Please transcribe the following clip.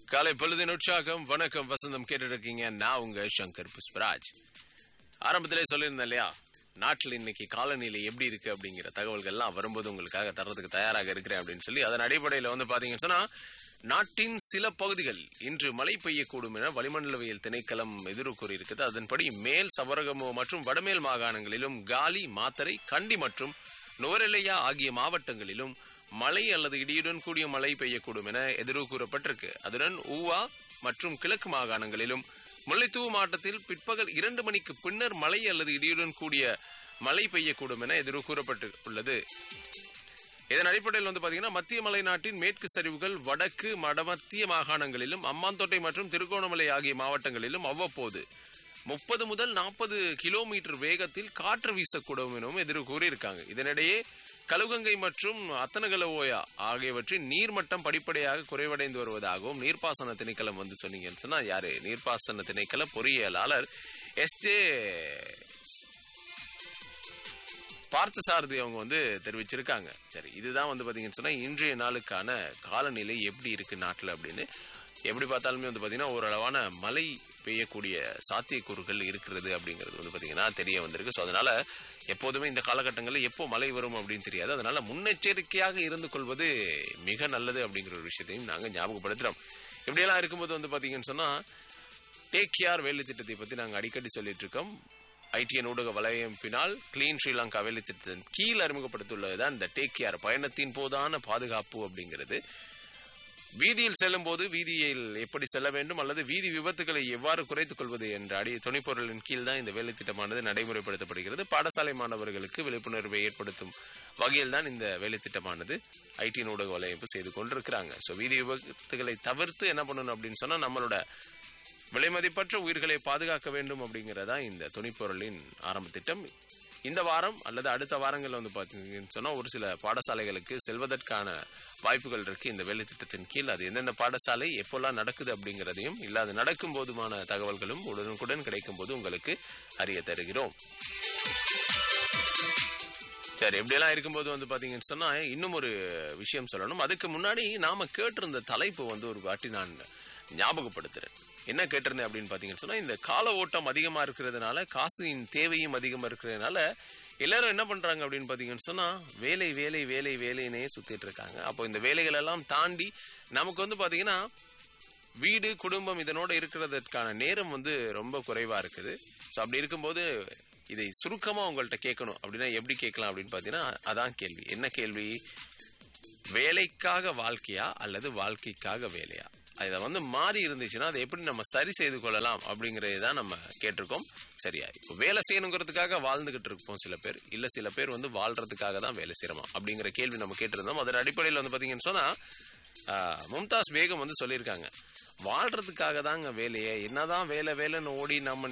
காலை பொழுதின் உற்சாகம் வணக்கம் வசந்தம் கேட்டு இருக்கீங்க நான் உங்க சங்கர் புஷ்பராஜ் ஆரம்பத்திலே சொல்லியிருந்தேன் இல்லையா நாட்டில் இன்னைக்கு காலநிலை எப்படி இருக்கு அப்படிங்கிற தகவல்கள்லாம் வரும்போது உங்களுக்காக தர்றதுக்கு தயாராக இருக்கிறேன் அப்படின்னு சொல்லி அதன் அடிப்படையில் வந்து பாத்தீங்கன்னு சொன்னா நாட்டின் சில பகுதிகள் இன்று மழை பெய்யக்கூடும் என வளிமண்டலவியல் திணைக்களம் எதிர்வு கூறியிருக்குது அதன்படி மேல் சபரகமோ மற்றும் வடமேல் மாகாணங்களிலும் காலி மாத்தரை கண்டி மற்றும் நுவரெல்லையா ஆகிய மாவட்டங்களிலும் மழை அல்லது இடியுடன் கூடிய மழை பெய்யக்கூடும் என எதிர்வு கூறப்பட்டிருக்கு அதுடன் ஊவா மற்றும் கிழக்கு மாகாணங்களிலும் முல்லைத்தீவு மாவட்டத்தில் பிற்பகல் இரண்டு மணிக்கு பின்னர் மழை அல்லது இடியுடன் கூடிய மழை பெய்யக்கூடும் என எதிர்வு கூறப்பட்டு உள்ளது இதன் அடிப்படையில் வந்து பாத்தீங்கன்னா மத்திய மலை நாட்டின் மேற்கு சரிவுகள் வடக்கு மடமத்திய மாகாணங்களிலும் அம்மாந்தோட்டை மற்றும் திருகோணமலை ஆகிய மாவட்டங்களிலும் அவ்வப்போது முப்பது முதல் நாற்பது கிலோமீட்டர் வேகத்தில் காற்று வீசக்கூடும் எனவும் எதிர்வு கூறியிருக்காங்க இதனிடையே கலுகங்கை மற்றும் அத்தனகல ஓயா ஆகியவற்றின் நீர்மட்டம் படிப்படியாக குறைவடைந்து வருவதாகவும் நீர்ப்பாசன திணைக்களம் வந்து சொன்னீங்கன்னு சொன்னா யாரு நீர்ப்பாசன திணைக்கள பொறியியலாளர் எஸ்டே பார்த்த சாரதி அவங்க வந்து தெரிவிச்சிருக்காங்க சரி இதுதான் வந்து பாத்தீங்கன்னு சொன்னா இன்றைய நாளுக்கான காலநிலை எப்படி இருக்கு நாட்டில் அப்படின்னு எப்படி பார்த்தாலுமே வந்து பாத்தீங்கன்னா ஓரளவான மழை பெய்யக்கூடிய சாத்தியக்கூறுகள் இருக்கிறது அப்படிங்கிறது வந்து பாத்தீங்கன்னா தெரிய வந்திருக்கு ஸோ அதனால எப்போதுமே இந்த காலகட்டங்களில் எப்போ மழை வரும் அப்படின்னு தெரியாது அதனால முன்னெச்சரிக்கையாக இருந்து கொள்வது மிக நல்லது அப்படிங்கிற ஒரு விஷயத்தையும் நாங்கள் ஞாபகப்படுத்துகிறோம் இப்படியெல்லாம் இருக்கும்போது வந்து பாத்தீங்கன்னு சொன்னா டேக் கேர் வேலை திட்டத்தை பற்றி நாங்கள் அடிக்கடி சொல்லிட்டு இருக்கோம் ஐடிஎன் ஊடக வலையமைப்பினால் கிளீன் ஸ்ரீலங்கா வேலை திட்டத்தின் கீழ் அறிமுகப்படுத்தியுள்ளதுதான் இந்த டேக் கேர் பயணத்தின் போதான பாதுகாப்பு அப்படிங்கிறது வீதியில் செல்லும் போது வீதியில் எப்படி செல்ல வேண்டும் அல்லது வீதி விபத்துகளை எவ்வாறு குறைத்துக் கொள்வது என்ற அடி துணைப்பொருளின் கீழ் தான் இந்த வேலை திட்டமானது நடைமுறைப்படுத்தப்படுகிறது பாடசாலை மாணவர்களுக்கு விழிப்புணர்வை ஏற்படுத்தும் வகையில் தான் இந்த வேலை திட்டமானது ஐடிஎன் ஊடக வலையமைப்பு செய்து கொண்டிருக்கிறாங்க ஸோ வீதி விபத்துகளை தவிர்த்து என்ன பண்ணணும் அப்படின்னு சொன்னால் நம்மளோட விலைமதிப்பற்ற உயிர்களை பாதுகாக்க வேண்டும் அப்படிங்கிறதா இந்த துணிப்பொருளின் ஆரம்ப திட்டம் இந்த வாரம் அல்லது அடுத்த வாரங்கள் வந்து பார்த்தீங்கன்னு சொன்னால் ஒரு சில பாடசாலைகளுக்கு செல்வதற்கான வாய்ப்புகள் இருக்கு இந்த வேலை திட்டத்தின் கீழ் அது எந்தெந்த பாடசாலை எப்போல்லாம் நடக்குது அப்படிங்கிறதையும் இல்லை அது நடக்கும் போதுமான தகவல்களும் உடனுக்குடன் கிடைக்கும் போது உங்களுக்கு அறிய தருகிறோம் சரி எப்படியெல்லாம் இருக்கும்போது வந்து பார்த்தீங்கன்னு சொன்னால் இன்னும் ஒரு விஷயம் சொல்லணும் அதுக்கு முன்னாடி நாம கேட்டிருந்த தலைப்பு வந்து ஒரு வாட்டி நான் ஞாபகப்படுத்துறேன் என்ன கேட்டிருந்தேன் அப்படின்னு பார்த்தீங்கன்னு சொன்னால் இந்த கால ஓட்டம் அதிகமாக இருக்கிறதுனால காசின் தேவையும் அதிகமாக இருக்கிறதுனால எல்லாரும் என்ன பண்ணுறாங்க அப்படின்னு பார்த்தீங்கன்னு சொன்னால் வேலை வேலை வேலை வேலைன்னே சுற்றிட்டு இருக்காங்க அப்போ இந்த வேலைகள் எல்லாம் தாண்டி நமக்கு வந்து பார்த்தீங்கன்னா வீடு குடும்பம் இதனோட இருக்கிறதுக்கான நேரம் வந்து ரொம்ப குறைவாக இருக்குது ஸோ அப்படி இருக்கும்போது இதை சுருக்கமாக உங்கள்கிட்ட கேட்கணும் அப்படின்னா எப்படி கேட்கலாம் அப்படின்னு பார்த்தீங்கன்னா அதான் கேள்வி என்ன கேள்வி வேலைக்காக வாழ்க்கையா அல்லது வாழ்க்கைக்காக வேலையா இதை வந்து மாறி இருந்துச்சுன்னா அதை எப்படி நம்ம சரி செய்து கொள்ளலாம் அப்படிங்கிறது தான் நம்ம கேட்டிருக்கோம் சரியா இப்போ வேலை செய்யணுங்கிறதுக்காக வாழ்ந்துகிட்டு இருப்போம் சில பேர் இல்லை சில பேர் வந்து வாழ்றதுக்காக தான் வேலை செய்யறோமா அப்படிங்கிற கேள்வி நம்ம கேட்டிருந்தோம் அதன் அடிப்படையில் வந்து பார்த்தீங்கன்னு சொன்னால் மும்தாஸ் பேகம் வந்து சொல்லியிருக்காங்க வாழ்றதுக்காக தாங்க வேலையே என்னதான் வேலை வேலைன்னு ஓடி நம்ம